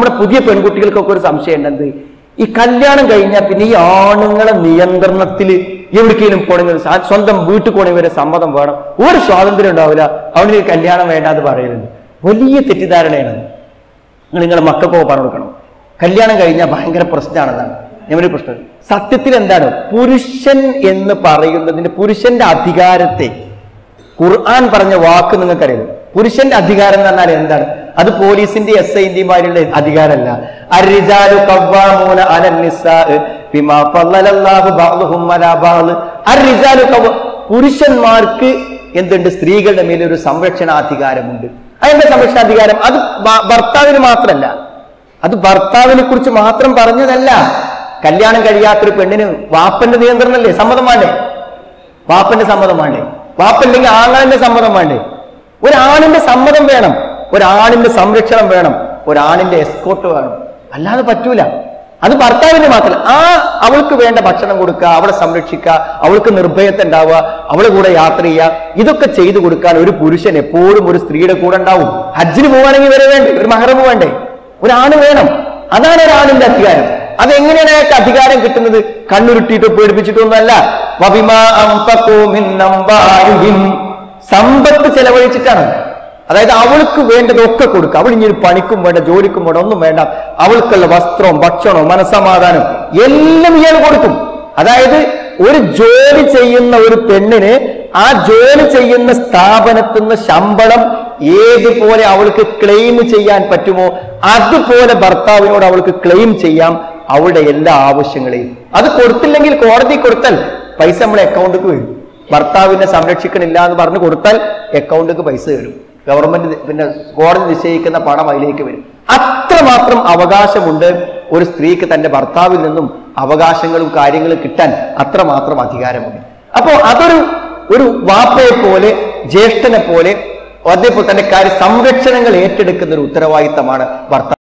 നമ്മുടെ പുതിയ പെൺകുട്ടികൾക്കൊക്കെ ഒരു സംശയം ഉണ്ടെന്ത് ഈ കല്യാണം കഴിഞ്ഞാൽ പിന്നെ ഈ ആണുങ്ങളെ നിയന്ത്രണത്തിൽ എവിടേക്കെങ്കിലും പോണെങ്കിൽ സ്വന്തം വീട്ടിൽ പോണെങ്കിൽ വരെ സമ്മതം വേണം ഒരു സ്വാതന്ത്ര്യം ഉണ്ടാവില്ല അവന് ഈ കല്യാണം വേണ്ട എന്ന് പറയുന്നുണ്ട് വലിയ തെറ്റിദ്ധാരണയാണ് നിങ്ങൾ നിങ്ങളുടെ മക്കൾക്കൊക്കെ പറഞ്ഞു കൊടുക്കണം കല്യാണം കഴിഞ്ഞാൽ ഭയങ്കര പ്രശ്നമാണെന്നാണ് ഞമ്മൊരു പ്രശ്നം സത്യത്തിൽ എന്താണ് പുരുഷൻ എന്ന് പറയുന്നതിന്റെ പുരുഷന്റെ അധികാരത്തെ ഖുർആൻ പറഞ്ഞ വാക്ക് നിങ്ങൾക്കറിയാം പുരുഷന്റെ അധികാരം എന്ന് പറഞ്ഞാൽ എന്താണ് അത് പോലീസിന്റെ എസ് ഐന്റെമാരുടെ അധികാരമല്ല അർരിജാലു ഖവ്വാമൂന അലൻ നിസ്സാഇ ബിമാ ഫളലല്ലാഹു ബഅ്ദുഹും അലാ ബഅ്ദ് അർരിജാലു ഖവ്വ പുരുഷന്മാർക്ക് എന്തുണ്ട് സ്ത്രീകളുടെ മേലെ ഒരു സംരക്ഷണാധികാരമുണ്ട് അതിന്റെ സംരക്ഷണാധികാരം അത് ഭ- ഭർത്താവിന് മാത്രമല്ല അത് ഭർത്താവിനെ കുറിച്ച് മാത്രം പറഞ്ഞതല്ല കല്യാണം കഴിയാത്തൊരു പെണ്ണിന് വാപ്പന്റെ നിയന്ത്രണമല്ലേ സമ്മതം വേണ്ടേ വാപ്പന്റെ സമ്മതം വേണ്ടേ വാപ്പല്ലെങ്കിൽ ആങ്ങളിന്റെ സമ്മതം വേണ്ടേ ഒരാണിന്റെ സമ്മതം വേണം ഒരാണിന്റെ സംരക്ഷണം വേണം ഒരാണിന്റെ എസ്കോട്ട് വേണം അല്ലാതെ പറ്റൂല അത് ഭർത്താവിന് മാത്രമല്ല ആ അവൾക്ക് വേണ്ട ഭക്ഷണം കൊടുക്കുക അവളെ സംരക്ഷിക്കുക അവൾക്ക് നിർഭയത്വം ഉണ്ടാവുക അവളെ കൂടെ യാത്ര ചെയ്യുക ഇതൊക്കെ ചെയ്തു കൊടുക്കാൻ ഒരു പുരുഷൻ എപ്പോഴും ഒരു സ്ത്രീയുടെ കൂടെ ഉണ്ടാവും ഹജ്ജിന് പോവാണെങ്കിൽ വരെ വേണ്ടേ ഒരു മഹറമ് വേണ്ടേ ഒരാണ് വേണം അതാണ് ഒരാണിന്റെ അധികാരം അതെങ്ങനെയാണ് അയാൾക്ക് അധികാരം കിട്ടുന്നത് കണ്ണുരുട്ടിയിട്ട് പേടിപ്പിച്ചിട്ടൊന്നുമല്ല വബിമാ അൻഫഖൂ മിൻ അംവാലിഹിം. സമ്പത്ത് ചെലവഴിച്ചിട്ടാണ് അതായത് അവൾക്ക് വേണ്ടതൊക്കെ കൊടുക്കുക അവൾ ഇനി ഒരു പണിക്കും വേണ്ട ജോലിക്കും വേണ്ട ഒന്നും വേണ്ട അവൾക്കുള്ള വസ്ത്രവും ഭക്ഷണവും മനസമാധാനം എല്ലാം ഇയാൾ കൊടുക്കും അതായത് ഒരു ജോലി ചെയ്യുന്ന ഒരു പെണ്ണിന് ആ ജോലി ചെയ്യുന്ന സ്ഥാപനത്തിൽ നിന്ന് ശമ്പളം ഏതുപോലെ അവൾക്ക് ക്ലെയിം ചെയ്യാൻ പറ്റുമോ അതുപോലെ ഭർത്താവിനോട് അവൾക്ക് ക്ലെയിം ചെയ്യാം അവളുടെ എല്ലാ ആവശ്യങ്ങളെയും അത് കൊടുത്തില്ലെങ്കിൽ കോടതി കൊടുത്താൽ പൈസ നമ്മളെ അക്കൗണ്ടിലേക്ക് വരും ഭർത്താവിനെ സംരക്ഷിക്കണില്ല എന്ന് പറഞ്ഞു കൊടുത്താൽ അക്കൗണ്ടിലേക്ക് പൈസ വരും ഗവൺമെന്റ് പിന്നെ കോടതി നിശ്ചയിക്കുന്ന പണം അതിലേക്ക് വരും അത്രമാത്രം അവകാശമുണ്ട് ഒരു സ്ത്രീക്ക് തന്റെ ഭർത്താവിൽ നിന്നും അവകാശങ്ങളും കാര്യങ്ങളും കിട്ടാൻ അത്രമാത്രം അധികാരമുണ്ട് അപ്പോ അതൊരു ഒരു വാപ്പയെ പോലെ ജ്യേഷ്ഠനെ പോലെ അതേപോലെ തന്നെ കാര്യ സംരക്ഷണങ്ങൾ ഏറ്റെടുക്കുന്ന ഒരു ഉത്തരവാദിത്തമാണ് ഭർത്താവ്